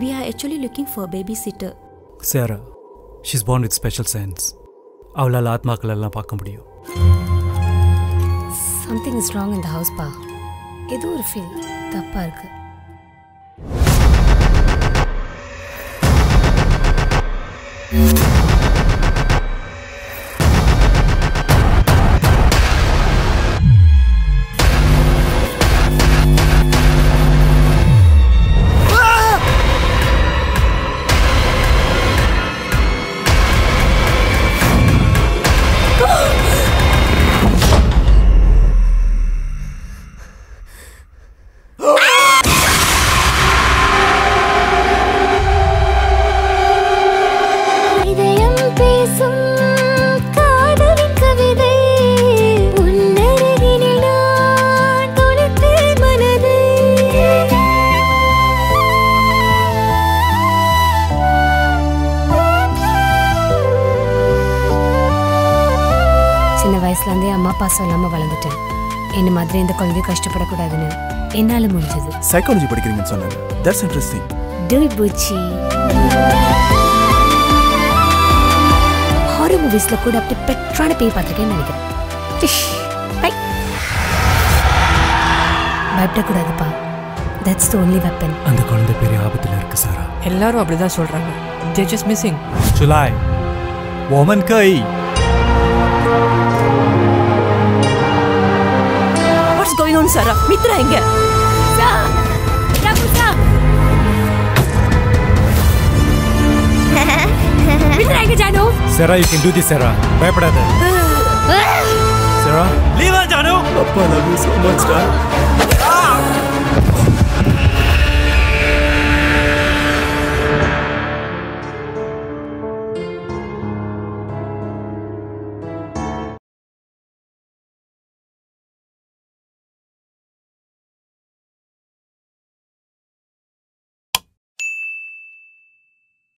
We are actually looking for a babysitter. Sarah she's born with special sense அவளால் ஆத்மாக்கள் எல்லாம் பார்க்க முடியும் சம்திங் இஸ் ராங் இந்த ஹவுஸ் பா ஏதோ ஒரு ஃபீல் தப்பா இருக்கு இதயம் பேசும் காதலின் கவிதை உன்னருகினில் நான் தொலைத்தேன் மனதை சின்ன வயசுல இருந்தே அம்மா அப்பா சொல்லாம வளர்ந்துட்டேன் என்ன மாதிரி எந்த குழந்தையும் கஷ்டப்படக்கூடாதுன்னு என்னால முடிஞ்சது சைக்காலஜி படிக்கிறீங்கன்னு சொன்னாங்க தட்ஸ் இன்ட்ரெஸ்டிங் டூட் பூச்சி ஹாரர் மூவிஸ்ல கூட அப்படி பெட்ரான பேய் பார்த்துருக்கேன்னு நினைக்கிறேன் டிஷ், பை. பயப்படக்கூடாதுப்பா தட்ஸ் த ஒன்லி வெப்பன் அந்த குழந்தை பெரிய ஆபத்தில் இருக்கு சாரா எல்லாரும் அப்படிதான் சொல்றாங்க they just missing 出来，我们可以。 What's going on, Sarah? Mithra எங்க? மித்ரா எங்க ஜானு? சேரா யூ கேன் டூ திஸ் சேரா பயப்படாத சேரா லீவ் ஜானு அப்பா லவ் யூ so much டா